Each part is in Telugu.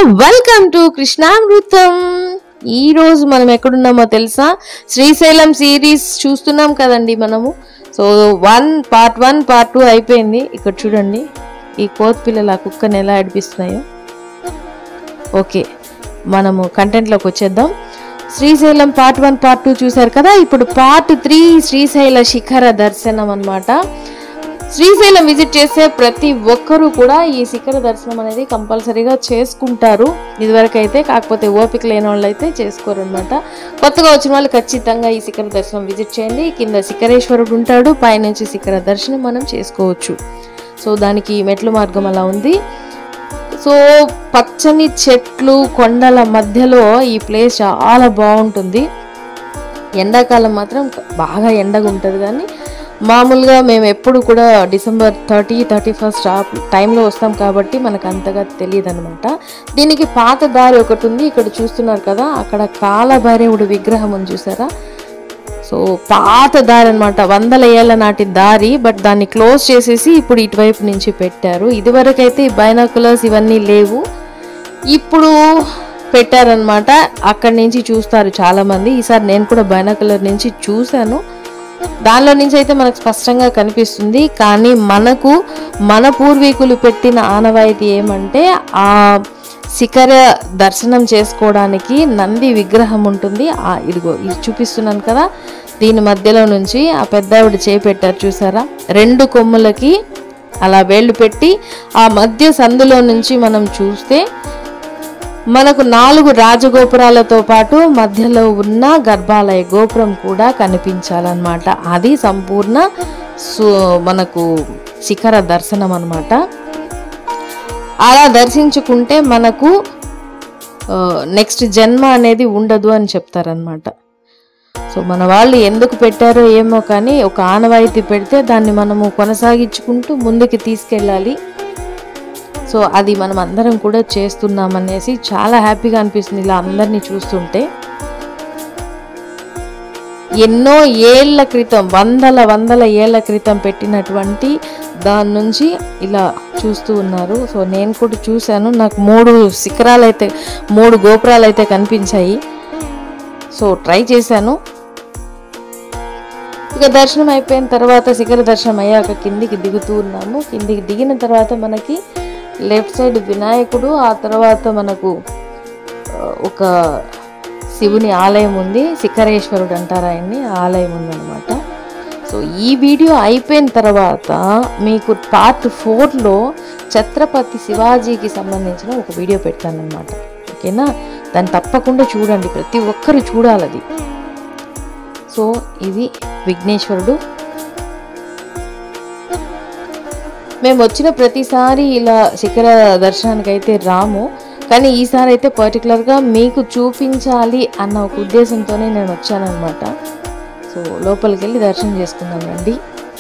వెల్కమ్ టు కృష్ణామృతం ఈ రోజు మనం ఎక్కడున్నామో తెలుసా శ్రీశైలం సిరీస్ చూస్తున్నాం కదండి మనము so one part one part two అయిపోయింది ఇక్కడ చూడండి ఈ కోతి పిల్లలు ఆ కుక్కని ఎలా అడిపిస్తున్నాయో ఓకే మనము కంటెంట్లోకి వచ్చేద్దాం Srisailam part one part two చూశారు కదా ఇప్పుడు పార్ట్ త్రీ శ్రీశైల శిఖర దర్శనం అన్నమాట శ్రీశైలం విజిట్ చేసే ప్రతి ఒక్కరూ కూడా ఈ శిఖర దర్శనం అనేది కంపల్సరీగా చేసుకుంటారు ఇదివరకు అయితే కాకపోతే ఓపిక లేని వాళ్ళు అయితే చేసుకోరు అనమాట కొత్తగా వచ్చిన వాళ్ళు ఖచ్చితంగా ఈ శిఖర దర్శనం విజిట్ చేయండి కింద శిఖరేశ్వరుడు ఉంటాడు పైనుంచి శిఖర దర్శనం మనం చేసుకోవచ్చు సో దానికి మెట్ల మార్గం అలా ఉంది సో పచ్చని చెట్లు కొండల మధ్యలో ఈ ప్లేస్ చాలా బాగుంటుంది ఎండాకాలం మాత్రం బాగా ఎండగా ఉంటుంది కానీ మామూలుగా మేము ఎప్పుడు కూడా డిసెంబర్ థర్టీ థర్టీ ఫస్ట్ ఆ టైంలో వస్తాం కాబట్టి మనకు అంతగా తెలియదు అనమాట దీనికి పాత దారి ఒకటి ఉంది ఇక్కడ చూస్తున్నారు కదా అక్కడ కాలభైరవుడు విగ్రహం ఉంది చూసారా సో పాత దారి అనమాట వందల ఏళ్ళ నాటి దారి బట్ దాన్ని క్లోజ్ చేసేసి ఇప్పుడు ఇటువైపు నుంచి పెట్టారు ఇదివరకైతే ఈ బైనాకులర్స్ ఇవన్నీ లేవు ఇప్పుడు పెట్టారనమాట అక్కడి నుంచి చూస్తారు చాలా మంది ఈసారి నేను కూడా బైనాకులర్ నుంచి చూశాను దానిలో నుంచి అయితే మనకు స్పష్టంగా కనిపిస్తుంది కానీ మనకు మన పూర్వీకులు పెట్టిన ఆనవాయితీ ఏమంటే ఆ శిఖర దర్శనం చేసుకోవడానికి నంది విగ్రహం ఉంటుంది ఆ ఇదిగో ఇది చూపిస్తున్నాను కదా దీని మధ్యలో నుంచి ఆ పెద్దావిడ చేపెట్టారు చూసారా రెండు కొమ్ములకి అలా వేళ్ళు పెట్టి ఆ మధ్య సందులో నుంచి మనం చూస్తే మనకు నాలుగు రాజగోపురాలతో పాటు మధ్యలో ఉన్న గర్భాలయ గోపురం కూడా కనిపించాలన్నమాట అది సంపూర్ణ సు మనకు శిఖర దర్శనం అన్నమాట అలా దర్శించుకుంటే మనకు నెక్స్ట్ జన్మ అనేది ఉండదు అని చెప్తారనమాట సో మన వాళ్ళు ఎందుకు పెట్టారో ఏమో కానీ ఒక ఆనవాయితీ పెడితే దాన్ని మనము కొనసాగించుకుంటూ ముందుకు తీసుకెళ్ళాలి సో అది మనం అందరం కూడా చేస్తున్నామనేసి చాలా హ్యాపీగా అనిపిస్తుంది ఇలా అందరినీ చూస్తుంటే ఎన్నో ఏళ్ల క్రితం వందల వందల ఏళ్ల క్రితం పెట్టినటువంటి దాని నుంచి ఇలా చూస్తూ ఉన్నారు సో నేను కూడా చూశాను నాకు మూడు శిఖరాలు అయితే మూడు గోపురాలు అయితే కనిపించాయి సో ట్రై చేశాను ఇక దర్శనం అయిపోయిన తర్వాత శిఖర దర్శనం అయ్యాక కిందికి దిగుతూ ఉన్నాము కిందికి దిగిన తర్వాత మనకి లెఫ్ట్ సైడ్ వినాయకుడు ఆ తర్వాత మనకు ఆ, ఒక శివుని ఆలయం ఉంది శిఖరేశ్వరుడు అంటారు ఆయన్ని ఆ ఆలయం ఉందన్నమాట సో ఈ వీడియో అయిపోయిన తర్వాత మీకు పార్ట్ ఫోర్లో ఛత్రపతి శివాజీకి సంబంధించిన ఒక వీడియో పెడతానమాట ఓకేనా దాన్ని తప్పకుండా చూడండి ప్రతి ఒక్కరు చూడాలి అది సో ఇది విఘ్నేశ్వరుడు మేము వచ్చిన ప్రతిసారి ఇలా శిఖర దర్శనానికి అయితే రాము కానీ ఈసారి అయితే పర్టికులర్గా మీకు చూపించాలి అన్న ఒక ఉద్దేశంతోనే నేను వచ్చానన్నమాట సో లోపలికి వెళ్ళి దర్శనం చేసుకుందాం రండి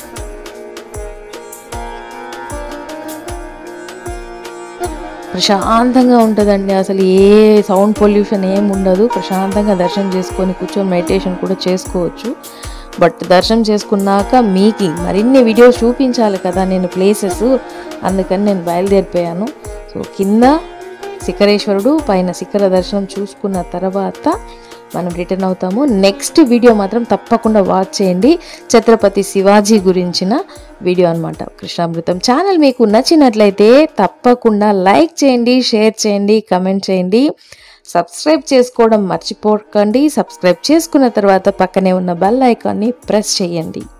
ప్రశాంతంగా ఉంటుందండి అసలు ఏ సౌండ్ పొల్యూషన్ ఏం ఉండదు ప్రశాంతంగా దర్శనం చేసుకొని కూర్చొని మెడిటేషన్ కూడా చేసుకోవచ్చు బట్ దర్శనం చేసుకున్నాక మీకు మరిన్ని వీడియోస్ చూపించాలి కదా నేను ప్లేసెస్ అందుకని నేను బయలుదేరిపోయాను సో కింద శిఖరేశ్వరుడు పైన శిఖర దర్శనం చూసుకున్న తర్వాత మనం రిటర్న్ అవుతాము నెక్స్ట్ వీడియో మాత్రం తప్పకుండా వాచ్ చేయండి ఛత్రపతి శివాజీ గురించిన వీడియో అనమాట కృష్ణామృతం ఛానల్ మీకు నచ్చినట్లయితే తప్పకుండా లైక్ చేయండి షేర్ చేయండి కమెంట్ చేయండి సబ్స్క్రైబ్ చేసుకోవడం మర్చిపోకండి సబ్స్క్రైబ్ చేసుకున్న తర్వాత పక్కనే ఉన్న బెల్ ఐకాన్ని ప్రెస్ చేయండి